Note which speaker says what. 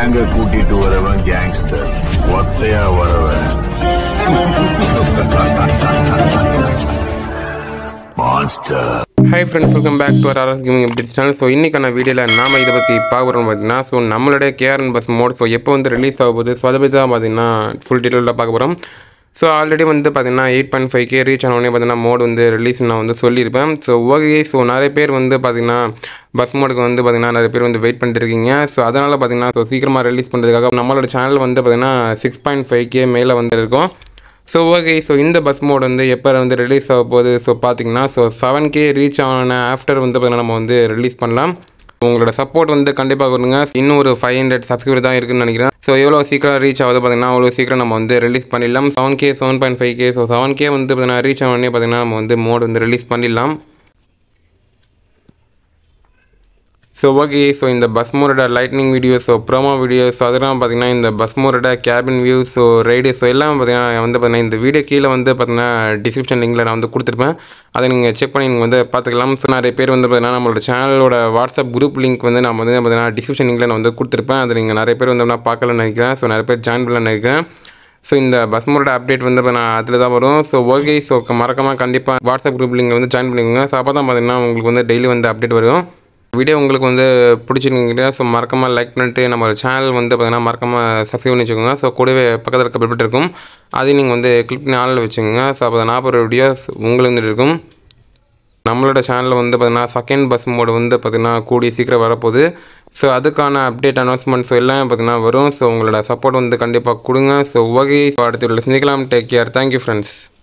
Speaker 1: கேங்க கூட்டிட்டு வரவன் கேங்ஸ்டர் ஒத்தையா வரவன் monster
Speaker 2: hi friends welcome back to RS gaming update channel so இன்றைக்கான வீடியோவில் நாம இதை பற்றி பார்க்குறோம் பார்த்தீங்கன்னா ஸோ நம்மளுடைய கேஆர்என் பஸ் மோட் ஸோ எப்போ வந்து ரிலீஸ் ஆக போகுது ஸோ அதை பற்றி தான் பார்த்தீங்கன்னா ஃபுல் டீட்டெயிலில் பார்க்க போகிறோம் ஸோ ஆல்ரெடி வந்து பார்த்தீங்கன்னா eight point five K reach ஆனோடனே பார்த்தீங்கன்னா மோட் வந்து ரிலீஸ் நான் வந்து சொல்லியிருப்பேன் ஸோ ஓகே ஸோ நிறைய பேர் வந்து பார்த்தீங்கன்னா பஸ் மோடுக்கு வந்து பார்த்தீங்கன்னா நிறைய பேர் வந்து வெயிட் பண்ணிட்டு இருக்கீங்க ஸோ அதனால் பார்த்தீங்கன்னா ஸோ சீக்கிரமாக ரிலீஸ் பண்ணுறதுக்காக நம்மளோட சேனல் வந்து பார்த்தீங்கன்னா சிக்ஸ் பாயிண்ட் ஃபைவ் கே மேலே வந்து இருக்கும் ஸோ ஓகே ஸோ இந்த பஸ் மோட் வந்து எப்போ வந்து ரிலீஸ் ஆக போகுது ஸோ பார்த்தீங்கன்னா ஸோ செவன் கே ரீச் ஆன ஆஃப்டர் வந்து பார்த்தீங்கன்னா நம்ம வந்து ரிலீஸ் பண்ணலாம் உங்களோட சப்போர்ட் வந்து கண்டிப்பாக கொடுங்க இன்னும் ஒரு ஃபைவ் ஹண்ட்ரட் சப்ஸ்கிரைபர் தான் இருக்குன்னு நினைக்கிறேன் ஸோ எவ்வளோ சீக்கிரம் ரீச் ஆகுது பார்த்தீங்கன்னா அவ்வளோ சீக்கிரம் நம்ம வந்து ரிலீஸ் பண்ணிடலாம் seven K seven point five K so seven K வந்து பார்த்தீங்கன்னா ரீச் ஆனோடனே பார்த்தீங்கன்னா நம்ம வந்து மோட் வந்து ரிலீஸ் பண்ணிடலாம் ஸோ ஓகே ஸோ இந்த பஸ் மோரோட lightning videos so promo videos அதெல்லாம் பார்த்தீங்கன்னா இந்த பஸ் மோரோட cabin view so ride so எல்லாம் பார்த்தீங்கன்னா வந்து பார்த்தீங்கன்னா இந்த வீடியோ கீழே வந்து பார்த்தீங்கன்னா டிஸ்கிரிப்ஷன் லிங்கில் நான் வந்து கொடுத்துருப்பேன் அதை நீங்கள் செக் பண்ணி நீங்கள் வந்து பார்த்துக்கலாம் ஸோ நிறைய பேர் வந்து பார்த்தீங்கன்னா நம்மளோட சேனலோட வாட்ஸ்அப் குரூப் லிங்க் வந்து நான் வந்து பார்த்தீங்கன்னா டிஸ்கிரிப்ஷன் லிங்கில் நான் வந்து கொடுத்துருப்பேன் அதை நீங்கள் நிறைய பேர் வந்து நான் பார்க்கலன்னு நினைக்கிறேன் ஸோ நிறைய பேர் ஜாயின் பண்ணலன்னு நினைக்கிறேன் ஸோ இந்த பஸ் மோரோட அப்டேட் வந்து இப்போ நான் அதில் தான் வரும் ஸோ ஓகே ஸோ மறக்காமல் கண்டிப்பாக வாட்ஸ்அப் குரூப் லிங்க் வந்து ஜாயின் பண்ணிக்கோங்க ஸோ அப்போ தான் பார்த்தீங்கன்னா உங்களுக்கு வந்து டெய்லி வந்து அப்டேட் வரும் வீடியோ உங்களுக்கு வந்து பிடிச்சிருக்கீங்க ஸோ மறக்காமல் லைக் பண்ணிட்டு நம்ம சேனல் வந்து பார்த்தீங்கன்னா மறக்காமல் சப்ஸ்கிரைப் பண்ணி வச்சுக்கோங்க ஸோ கூடவே பக்கத்தில் இருக்க பெல் பட்டன் இருக்கும் அதையும் நீங்கள் வந்து கிளிக் பண்ணி ஆளில் வச்சுக்கோங்க ஸோ அப்போ நாற்பது வீடியோஸ் உங்களுக்கு வந்து இருக்கும் நம்மளோட சேனலில் வந்து பார்த்தீங்கன்னா செகண்ட் பஸ் மோடு வந்து பார்த்திங்கன்னா கூடிய சீக்கிரம் வரப்போகுது ஸோ அதுக்கான அப்டேட் அனௌன்ஸ்மெண்ட்ஸ் எல்லாமே பார்த்திங்கன்னா வரும் ஸோ உங்களோட சப்போர்ட் வந்து கண்டிப்பாக கொடுங்க ஸோ ஓகே ஸோ அடுத்த வீடியோவில் சந்திக்கலாம் டேக் கேர் தேங்க்யூ ஃப்ரெண்ட்ஸ்